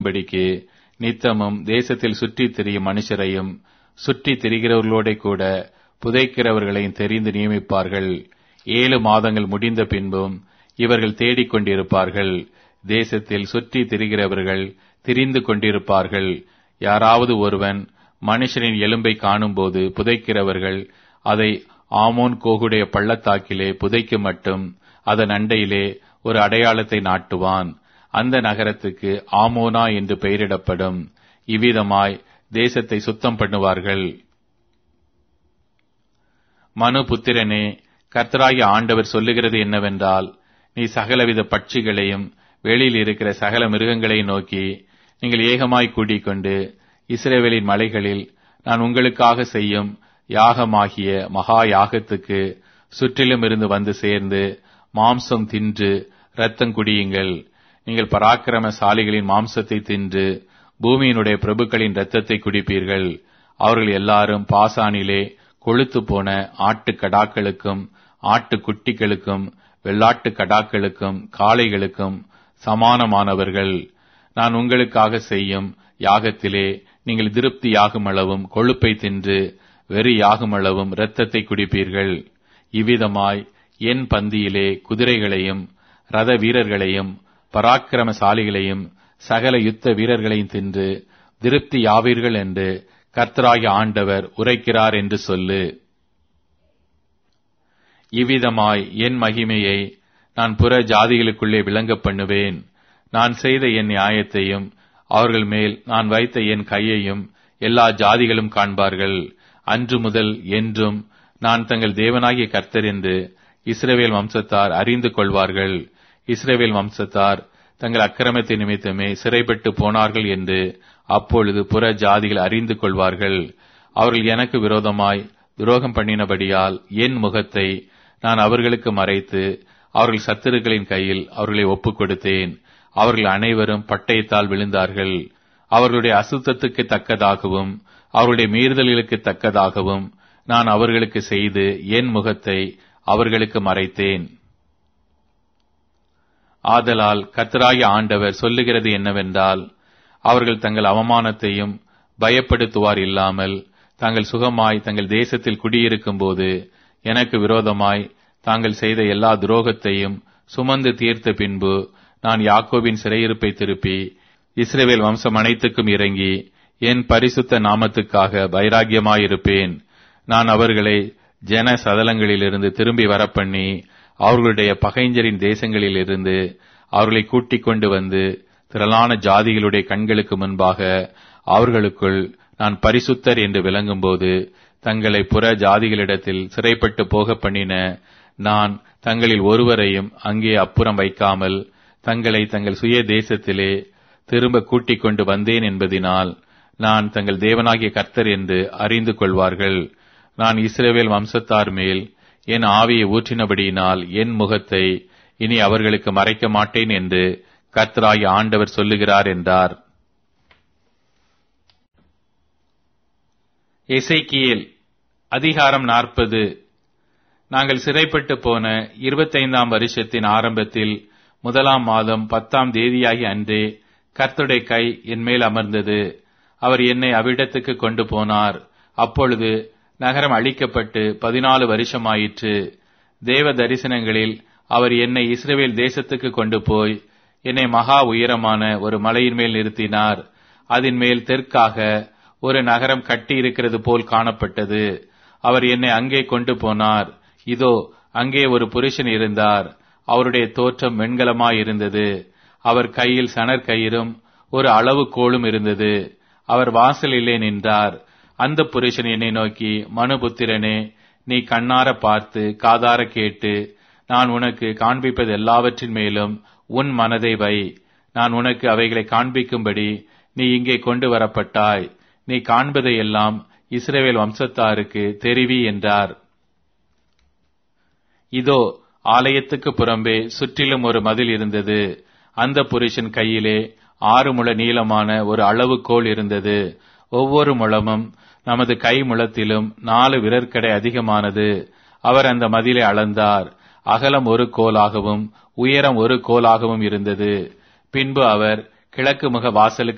செய்யும்படிக்கு நித்தமும் தேசத்தில் சுற்றித் திரியும் மனுஷரையும் சுற்றித் திரிகிறவர்களோட கூட புதைக்கிறவர்களையும் தெரிந்து நியமிப்பார்கள் ஏழு மாதங்கள் முடிந்த பின்பும் இவர்கள் தேடிக் கொண்டிருப்பார்கள் தேசத்தில் சுற்றி திரிகிறவர்கள் திரிந்து கொண்டிருப்பார்கள் யாராவது ஒருவன் மனுஷனின் எலும்பை காணும்போது புதைக்கிறவர்கள் அதை ஆமோன் கோகுடைய பள்ளத்தாக்கிலே புதைக்கு மட்டும் அதன் அண்டையிலே ஒரு அடையாளத்தை நாட்டுவான் அந்த நகரத்துக்கு ஆமோனா என்று பெயரிடப்படும் இவ்விதமாய் தேசத்தை சுத்தம் பண்ணுவார்கள் மனு புத்திரனே கர்த்தராகிய ஆண்டவர் சொல்லுகிறது என்னவென்றால் நீ சகலவித பட்சிகளையும் வெளியில் இருக்கிற சகல மிருகங்களையும் நோக்கி நீங்கள் ஏகமாய் கூட்டிக் கொண்டு இஸ்ரேவேலின் மலைகளில் நான் உங்களுக்காக செய்யும் யாகமாகிய மகா யாகத்துக்கு சுற்றிலும் இருந்து வந்து சேர்ந்து மாம்சம் தின்று இரத்தம் குடியுங்கள் நீங்கள் பராக்கிரமசாலிகளின் மாம்சத்தை தின்று பூமியினுடைய பிரபுக்களின் இரத்தத்தை குடிப்பீர்கள் அவர்கள் எல்லாரும் பாசானிலே கொழுத்து போன ஆட்டு கடாக்களுக்கும் ஆட்டு குட்டிகளுக்கும் வெள்ளாட்டு கடாக்களுக்கும் காளைகளுக்கும் சமானமானவர்கள் நான் உங்களுக்காக செய்யும் யாகத்திலே நீங்கள் திருப்தி யாகுமளவும் கொழுப்பை தின்று வெறி யாகுமளவும் இரத்தத்தை குடிப்பீர்கள் இவ்விதமாய் என் பந்தியிலே குதிரைகளையும் ரத வீரர்களையும் பராக்கிரமசாலிகளையும் சகல யுத்த வீரர்களையும் தின்று திருப்தி யாவீர்கள் என்று கர்த்தராகிய ஆண்டவர் உரைக்கிறார் என்று சொல்லு இவ்விதமாய் என் மகிமையை நான் புற ஜாதிகளுக்குள்ளே விளங்க பண்ணுவேன் நான் செய்த என் நியாயத்தையும் அவர்கள் மேல் நான் வைத்த என் கையையும் எல்லா ஜாதிகளும் காண்பார்கள் அன்று முதல் என்றும் நான் தங்கள் தேவனாகிய கர்த்தர் என்று இஸ்ரவேல் வம்சத்தார் அறிந்து கொள்வார்கள் இஸ்ரவேல் வம்சத்தார் தங்கள் அக்கிரமத்தை நிமித்தமே சிறைப்பட்டு போனார்கள் என்று அப்பொழுது புற ஜாதிகள் அறிந்து கொள்வார்கள் அவர்கள் எனக்கு விரோதமாய் துரோகம் பண்ணினபடியால் என் முகத்தை நான் அவர்களுக்கு மறைத்து அவர்கள் சத்துருக்களின் கையில் அவர்களை ஒப்புக் கொடுத்தேன் அவர்கள் அனைவரும் பட்டயத்தால் விழுந்தார்கள் அவர்களுடைய அசுத்தத்துக்கு தக்கதாகவும் அவருடைய மீறுதல்களுக்கு தக்கதாகவும் நான் அவர்களுக்கு செய்து என் முகத்தை அவர்களுக்கு மறைத்தேன் ஆதலால் கத்தராகிய ஆண்டவர் சொல்லுகிறது என்னவென்றால் அவர்கள் தங்கள் அவமானத்தையும் பயப்படுத்துவார் இல்லாமல் தாங்கள் சுகமாய் தங்கள் தேசத்தில் குடியிருக்கும் போது எனக்கு விரோதமாய் தாங்கள் செய்த எல்லா துரோகத்தையும் சுமந்து தீர்த்த பின்பு நான் யாக்கோபின் சிறையிருப்பை திருப்பி இஸ்ரேவேல் வம்சம் அனைத்துக்கும் இறங்கி என் பரிசுத்த நாமத்துக்காக வைராகியமாயிருப்பேன் நான் அவர்களை ஜன சதலங்களிலிருந்து திரும்பி வரப்பண்ணி அவர்களுடைய பகைஞரின் தேசங்களிலிருந்து அவர்களை கூட்டிக் கொண்டு வந்து திரளான ஜாதிகளுடைய கண்களுக்கு முன்பாக அவர்களுக்குள் நான் பரிசுத்தர் என்று விளங்கும்போது தங்களை புற ஜாதிகளிடத்தில் சிறைப்பட்டு போக பண்ணின நான் தங்களில் ஒருவரையும் அங்கே அப்புறம் வைக்காமல் தங்களை தங்கள் சுய தேசத்திலே திரும்ப கூட்டிக் கொண்டு வந்தேன் என்பதினால் நான் தங்கள் தேவனாகிய கர்த்தர் என்று அறிந்து கொள்வார்கள் நான் இஸ்ரேவேல் வம்சத்தார் மேல் என் ஆவியை ஊற்றினபடியினால் என் முகத்தை இனி அவர்களுக்கு மறைக்க மாட்டேன் என்று கர்த்தராகிய ஆண்டவர் சொல்லுகிறார் என்றார் எசைக்கியேல் அதிகாரம் நாற்பது நாங்கள் சிறைப்பட்டு போன இருபத்தைந்தாம் வருஷத்தின் ஆரம்பத்தில் முதலாம் மாதம் பத்தாம் தேதியாகி அன்றே கர்த்துடைய கை என் மேல் அமர்ந்தது அவர் என்னை அவ்விடத்துக்கு கொண்டு போனார் அப்பொழுது நகரம் அழிக்கப்பட்டு பதினாலு வருஷமாயிற்று தேவ தரிசனங்களில் அவர் என்னை இஸ்ரேல் தேசத்துக்கு கொண்டு போய் என்னை மகா உயரமான ஒரு மலையின் மேல் நிறுத்தினார் அதன் மேல் தெற்காக ஒரு நகரம் கட்டி இருக்கிறது போல் காணப்பட்டது அவர் என்னை அங்கே கொண்டு போனார் இதோ அங்கே ஒரு புருஷன் இருந்தார் அவருடைய தோற்றம் வெண்கலமாயிருந்தது அவர் கையில் சணற்கயிறும் ஒரு அளவு கோலும் இருந்தது அவர் வாசலிலே நின்றார் அந்த புருஷன் என்னை நோக்கி மனுபுத்திரனே நீ கண்ணார பார்த்து காதார கேட்டு நான் உனக்கு காண்பிப்பது எல்லாவற்றின் மேலும் உன் மனதை வை நான் உனக்கு அவைகளை காண்பிக்கும்படி நீ இங்கே கொண்டு வரப்பட்டாய் நீ காண்பதையெல்லாம் இஸ்ரேவேல் வம்சத்தாருக்கு தெரிவி என்றார் இதோ ஆலயத்துக்கு புறம்பே சுற்றிலும் ஒரு மதில் இருந்தது அந்த புருஷன் கையிலே ஆறு முழ நீளமான ஒரு அளவுகோல் இருந்தது ஒவ்வொரு முழமும் நமது கை முழத்திலும் நாலு விரற்கடை அதிகமானது அவர் அந்த மதிலை அளந்தார் அகலம் ஒரு கோலாகவும் உயரம் ஒரு கோலாகவும் இருந்தது பின்பு அவர் கிழக்கு முக வாசலுக்கு